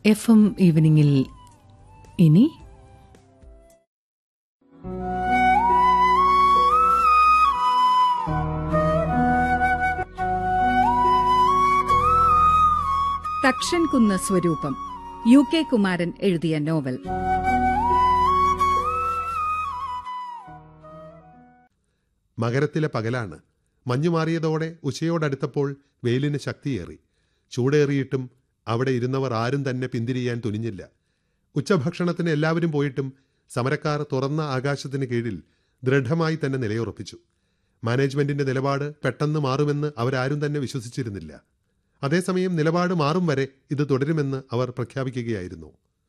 F M ഈവനിങ്ങിൽ ഇനി തക്ഷൻകുന്ന് സ്വരൂപം U K Kumaran എഴുതിയ നോവൽ മകരത്തിലെ പകലാണ് മഞ്ഞുമാറിയതോടെ ഉച്ചയോടടുത്തപ്പോൾ വെയിലിന് ശക്തിയേറി ചൂടേറിയിട്ടും അവിടെ ഇരുന്നവർ ആരും തന്നെ പിന്തിരിയാൻ തുനിഞ്ഞില്ല ഉച്ചഭക്ഷണത്തിന് എല്ലാവരും പോയിട്ടും സമരക്കാർ തുറന്ന ആകാശത്തിന് കീഴിൽ ദൃഢമായി തന്നെ നിലയുറപ്പിച്ചു മാനേജ്മെന്റിന്റെ നിലപാട് പെട്ടെന്ന് മാറുമെന്ന് അവരാരും തന്നെ വിശ്വസിച്ചിരുന്നില്ല അതേസമയം നിലപാട് മാറും വരെ ഇത് തുടരുമെന്ന് അവർ പ്രഖ്യാപിക്കുകയായിരുന്നു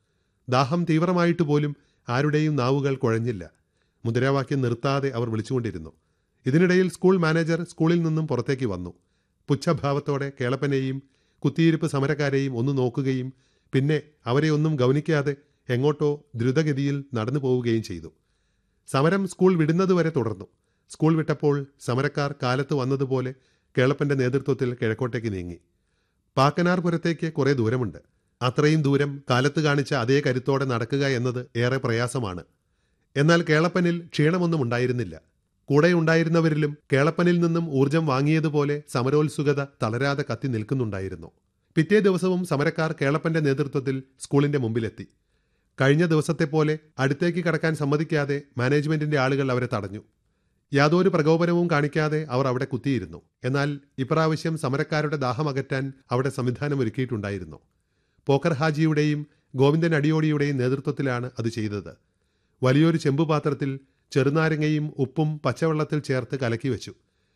ദാഹം തീവ്രമായിട്ട് പോലും ആരുടെയും നാവുകൾ കുഴഞ്ഞില്ല മുദ്രാവാക്യം നിർത്താതെ അവർ വിളിച്ചുകൊണ്ടിരുന്നു ഇതിനിടയിൽ സ്കൂൾ മാനേജർ സ്കൂളിൽ നിന്നും പുറത്തേക്ക് വന്നു പുച്ഛഭാവത്തോടെ കേളപ്പനെയും കുത്തിയിരിപ്പ് സമരക്കാരെയും ഒന്ന് നോക്കുകയും പിന്നെ അവരെ ഒന്നും ഗൗനിക്കാതെ എങ്ങോട്ടോ ദ്രുതഗതിയിൽ നടന്നു പോവുകയും ചെയ്തു സമരം സ്കൂൾ വിടുന്നതുവരെ തുടർന്നു സ്കൂൾ വിട്ടപ്പോൾ സമരക്കാർ കാലത്ത് വന്നതുപോലെ കേളപ്പന്റെ നേതൃത്വത്തിൽ കിഴക്കോട്ടേക്ക് നീങ്ങി പാക്കനാർപുരത്തേക്ക് കുറെ ദൂരമുണ്ട് അത്രയും ദൂരം കാലത്ത് കാണിച്ച അതേ കരുത്തോടെ നടക്കുക എന്നത് ഏറെ പ്രയാസമാണ് എന്നാൽ കേളപ്പനിൽ ക്ഷീണമൊന്നും ഉണ്ടായിരുന്നില്ല കൂടെ ഉണ്ടായിരുന്നവരിലും കേളപ്പനിൽ നിന്നും ഊർജം വാങ്ങിയതുപോലെ സമരോത്സുകത തളരാതെ കത്തി നിൽക്കുന്നുണ്ടായിരുന്നു പിറ്റേ ദിവസവും സമരക്കാർ കേളപ്പന്റെ നേതൃത്വത്തിൽ സ്കൂളിന്റെ മുമ്പിലെത്തി കഴിഞ്ഞ ദിവസത്തെ പോലെ അടുത്തേക്ക് കടക്കാൻ സമ്മതിക്കാതെ മാനേജ്മെന്റിന്റെ ആളുകൾ അവരെ തടഞ്ഞു യാതൊരു പ്രകോപനവും കാണിക്കാതെ അവർ അവിടെ കുത്തിയിരുന്നു എന്നാൽ ഇപ്രാവശ്യം സമരക്കാരുടെ ദാഹമകറ്റാൻ അവിടെ സംവിധാനം ഒരുക്കിയിട്ടുണ്ടായിരുന്നു പോക്കർ ഹാജിയുടെയും ഗോവിന്ദൻ അടിയോടിയുടെയും നേതൃത്വത്തിലാണ് അത് ചെയ്തത് വലിയൊരു ചെമ്പുപാത്രത്തിൽ ചെറുനാരങ്ങയും ഉപ്പും പച്ചവെള്ളത്തിൽ ചേർത്ത് കലക്കി വെച്ചു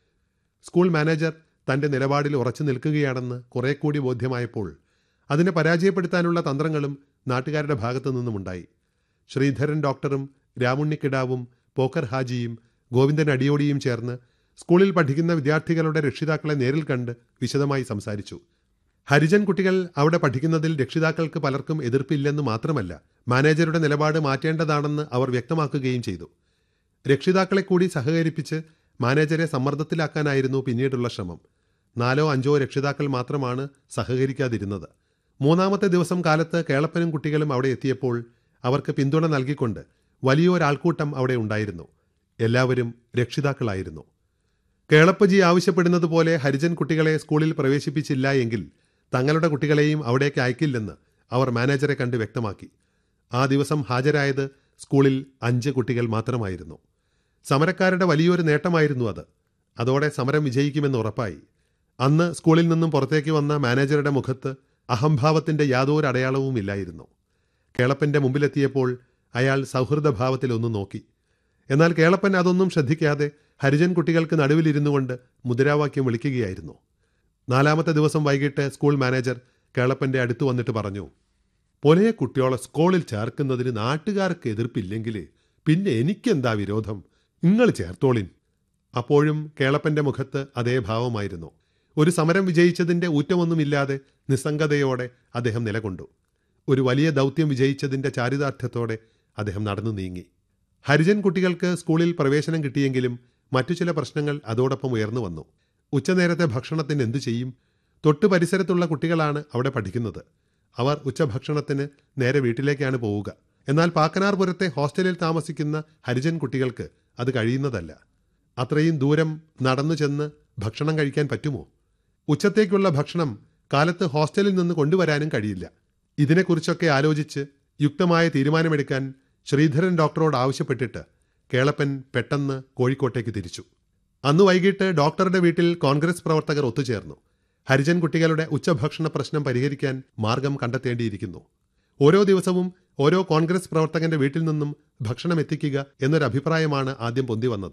സ്കൂൾ മാനേജർ തന്റെ നിലപാടിൽ ഉറച്ചു നിൽക്കുകയാണെന്ന് കുറെ കൂടി ബോധ്യമായപ്പോൾ അതിനെ പരാജയപ്പെടുത്താനുള്ള തന്ത്രങ്ങളും നാട്ടുകാരുടെ ഭാഗത്തു നിന്നുമുണ്ടായി ശ്രീധരൻ ഡോക്ടറും രാമുണ്ണിക്കിടാവും പോക്കർ ഹാജിയും ഗോവിന്ദൻ അടിയോടിയും ചേർന്ന് സ്കൂളിൽ പഠിക്കുന്ന വിദ്യാർത്ഥികളുടെ രക്ഷിതാക്കളെ നേരിൽ കണ്ട് വിശദമായി സംസാരിച്ചു ഹരിജൻ കുട്ടികൾ അവിടെ പഠിക്കുന്നതിൽ രക്ഷിതാക്കൾക്ക് പലർക്കും എതിർപ്പില്ലെന്ന് മാത്രമല്ല മാനേജറുടെ നിലപാട് മാറ്റേണ്ടതാണെന്ന് അവർ വ്യക്തമാക്കുകയും ചെയ്തു രക്ഷിതാക്കളെ കൂടി സഹകരിപ്പിച്ച് മാനേജരെ സമ്മർദ്ദത്തിലാക്കാനായിരുന്നു പിന്നീടുള്ള ശ്രമം നാലോ അഞ്ചോ രക്ഷിതാക്കൾ മാത്രമാണ് സഹകരിക്കാതിരുന്നത് മൂന്നാമത്തെ ദിവസം കാലത്ത് കേളപ്പനും കുട്ടികളും അവിടെ എത്തിയപ്പോൾ അവർക്ക് പിന്തുണ നൽകിക്കൊണ്ട് വലിയൊരാൾക്കൂട്ടം അവിടെ ഉണ്ടായിരുന്നു എല്ലാവരും രക്ഷിതാക്കളായിരുന്നു കേളപ്പജി ആവശ്യപ്പെടുന്നത് പോലെ ഹരിജൻ കുട്ടികളെ സ്കൂളിൽ പ്രവേശിപ്പിച്ചില്ല എങ്കിൽ തങ്ങളുടെ കുട്ടികളെയും അവിടേക്ക് അയക്കില്ലെന്ന് അവർ മാനേജറെ കണ്ട് വ്യക്തമാക്കി ആ ദിവസം ഹാജരായത് സ്കൂളിൽ അഞ്ച് കുട്ടികൾ മാത്രമായിരുന്നു സമരക്കാരുടെ വലിയൊരു നേട്ടമായിരുന്നു അത് അതോടെ സമരം വിജയിക്കുമെന്ന് ഉറപ്പായി അന്ന് സ്കൂളിൽ നിന്നും പുറത്തേക്ക് വന്ന മാനേജറുടെ മുഖത്ത് അഹംഭാവത്തിന്റെ യാതൊരു അടയാളവും ഇല്ലായിരുന്നു കേളപ്പന്റെ മുമ്പിലെത്തിയപ്പോൾ അയാൾ സൗഹൃദഭാവത്തിൽ ഒന്ന് നോക്കി എന്നാൽ കേളപ്പൻ അതൊന്നും ശ്രദ്ധിക്കാതെ ഹരിജൻ കുട്ടികൾക്ക് നടുവിലിരുന്നു കൊണ്ട് മുദ്രാവാക്യം വിളിക്കുകയായിരുന്നു നാലാമത്തെ ദിവസം വൈകിട്ട് സ്കൂൾ മാനേജർ കേളപ്പന്റെ അടുത്ത് വന്നിട്ട് പറഞ്ഞു പൊലയെ കുട്ടിയോളെ സ്കൂളിൽ ചേർക്കുന്നതിന് നാട്ടുകാർക്ക് എതിർപ്പില്ലെങ്കിൽ പിന്നെ എനിക്കെന്താ വിരോധം നിങ്ങൾ ചേർത്തോളിൻ അപ്പോഴും കേളപ്പന്റെ മുഖത്ത് അതേ ഭാവമായിരുന്നു ഒരു സമരം വിജയിച്ചതിന്റെ ഊറ്റമൊന്നുമില്ലാതെ നിസ്സംഗതയോടെ അദ്ദേഹം നിലകൊണ്ടു ഒരു വലിയ ദൗത്യം വിജയിച്ചതിന്റെ ചാരിതാർത്ഥ്യത്തോടെ അദ്ദേഹം നടന്നു നീങ്ങി ഹരിജൻ കുട്ടികൾക്ക് സ്കൂളിൽ പ്രവേശനം കിട്ടിയെങ്കിലും മറ്റു ചില പ്രശ്നങ്ങൾ അതോടൊപ്പം ഉയർന്നു വന്നു ഉച്ചനേരത്തെ ഭക്ഷണത്തിന് എന്തു ചെയ്യും തൊട്ടു പരിസരത്തുള്ള കുട്ടികളാണ് അവിടെ പഠിക്കുന്നത് അവർ ഉച്ചഭക്ഷണത്തിന് നേരെ വീട്ടിലേക്കാണ് പോവുക എന്നാൽ പാക്കനാർപുരത്തെ ഹോസ്റ്റലിൽ താമസിക്കുന്ന ഹരിജൻ കുട്ടികൾക്ക് അത് കഴിയുന്നതല്ല അത്രയും ദൂരം നടന്നു ചെന്ന് ഭക്ഷണം കഴിക്കാൻ പറ്റുമോ ഉച്ചത്തേക്കുള്ള ഭക്ഷണം കാലത്ത് ഹോസ്റ്റലിൽ നിന്ന് കൊണ്ടുവരാനും കഴിയില്ല ഇതിനെക്കുറിച്ചൊക്കെ ആലോചിച്ച് യുക്തമായ തീരുമാനമെടുക്കാൻ ശ്രീധരൻ ഡോക്ടറോട് ആവശ്യപ്പെട്ടിട്ട് കേളപ്പൻ പെട്ടെന്ന് കോഴിക്കോട്ടേക്ക് തിരിച്ചു അന്ന് വൈകിട്ട് ഡോക്ടറുടെ വീട്ടിൽ കോൺഗ്രസ് പ്രവർത്തകർ ഒത്തുചേർന്നു ഹരിജൻ കുട്ടികളുടെ ഉച്ചഭക്ഷണ പ്രശ്നം പരിഹരിക്കാൻ മാർഗം കണ്ടെത്തേണ്ടിയിരിക്കുന്നു ഓരോ ദിവസവും ഓരോ കോൺഗ്രസ് പ്രവർത്തകന്റെ വീട്ടിൽ നിന്നും ഭക്ഷണം എത്തിക്കുക എന്നൊരു അഭിപ്രായമാണ് ആദ്യം പൊന്തി വന്നത്